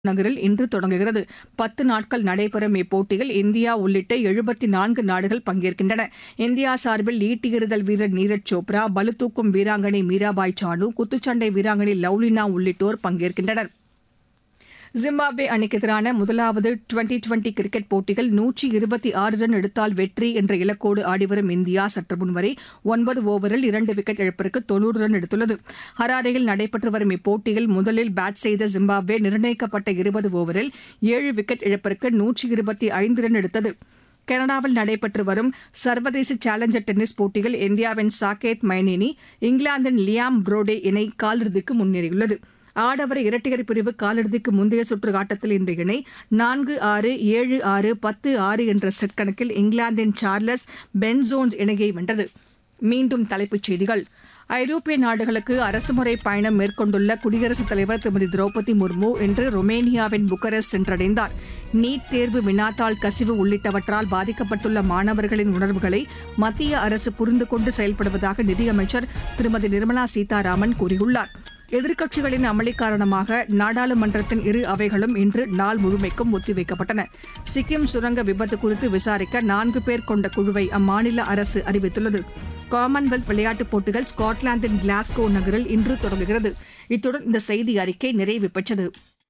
நகரில் இன்று தொடங்குகிறது பத்து நாட்கள் நடைபெறும் இப்போட்டியில் இந்தியா உள்ளிட்ட எழுபத்து நான்கு நாடுகள் பங்கேற்கின்றன இந்தியா சார்பில் ஈட்டியெறிதல் வீரர் நீரஜ் சோப்ரா பளுதூக்கும் வீராங்கனை மீராபாய் சானு குத்துச்சண்டை வீராங்கனை லவ்லினா உள்ளிட்டோர் பங்கேற்கின்றனர் ஜிம்பாப்வே அணிக்கு எதிரான முதலாவது டுவெண்டி டுவெண்டி கிரிக்கெட் போட்டியில் நூற்றி இருபத்தி ஆறு ரன் எடுத்தால் வெற்றி என்ற இலக்கோடு ஆடிவரும் இந்தியா சற்று முன்வரை ஒன்பது ஓவரில் இரண்டு விக்கெட் இழப்பிற்கு தொன்னூறு ரன் எடுத்துள்ளது ஹராரேயில் நடைபெற்று வரும் இப்போட்டியில் முதலில் பேட் செய்த ஜிம்பாப்வே நிர்ணயிக்கப்பட்ட இருபது ஓவரில் ஏழு விக்கெட் இழப்பிற்கு நூற்றி இருபத்தி ஐந்து ரன் எடுத்தது கனடாவில் நடைபெற்று வரும் சர்வதேச சேலஞ்சர் டென்னிஸ் போட்டியில் இந்தியாவின் சாகேத் மைனேனி இங்கிலாந்தின் லியாம் புரோடே இணை காலிறுதிக்கு முன்னேறியுள்ளது ஆடவர் இரட்டையர் பிரிவு காலிறுதிக்கு முந்தைய சுற்று ஆட்டத்தில் இந்த இணை நான்கு ஆறு ஏழு ஆறு பத்து ஆறு என்ற செட் கணக்கில் இங்கிலாந்தின் சார்லஸ் பென்சோன்ஸ் இணையை வென்றது மீண்டும் தலைப்புச் செய்திகள் ஐரோப்பிய நாடுகளுக்கு அரசுமுறை பயணம் மேற்கொண்டுள்ள குடியரசுத் தலைவர் திருமதி திரௌபதி முர்மு இன்று ரொமேனியாவின் புக்கரெஸ்ட் சென்றடைந்தார் நீட் தேர்வு வினாத்தாள் கசிவு உள்ளிட்டவற்றால் பாதிக்கப்பட்டுள்ள மாணவர்களின் உணர்வுகளை மத்திய அரசு புரிந்து கொண்டு செயல்படுவதாக நிதியமைச்சர் திருமதி நிர்மலா சீதாராமன் கூறியுள்ளார் எதிர்க்கட்சிகளின் அமளி காரணமாக நாடாளுமன்றத்தின் இரு அவைகளும் இன்று நாள் முழுமைக்கும் ஒத்திவைக்கப்பட்டன சிக்கிம் சுரங்க விபத்து குறித்து விசாரிக்க நான்கு பேர் கொண்ட குழுவை அம்மாநில அரசு அறிவித்துள்ளது காமன்வெல்த் விளையாட்டுப் போட்டிகள் ஸ்காட்லாந்தின் கிளாஸ்கோ நகரில் இன்று தொடங்குகிறது இத்துடன் இந்த செய்தி அறிக்கை நிறைவு பெற்றது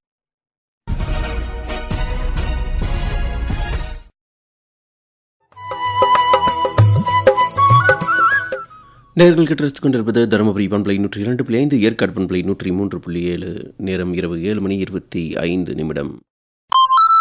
நேர்கள் கிட்ட ரசித்துக் கொண்டிருப்பது தருமபுரி பண்பலை நூற்றி இரண்டு புள்ளி ஐந்து ஏற்காடு பண்பலை நூற்றி மூன்று புள்ளி ஏழு நேரம் இரவு ஏழு மணி இருபத்தி ஐந்து நிமிடம்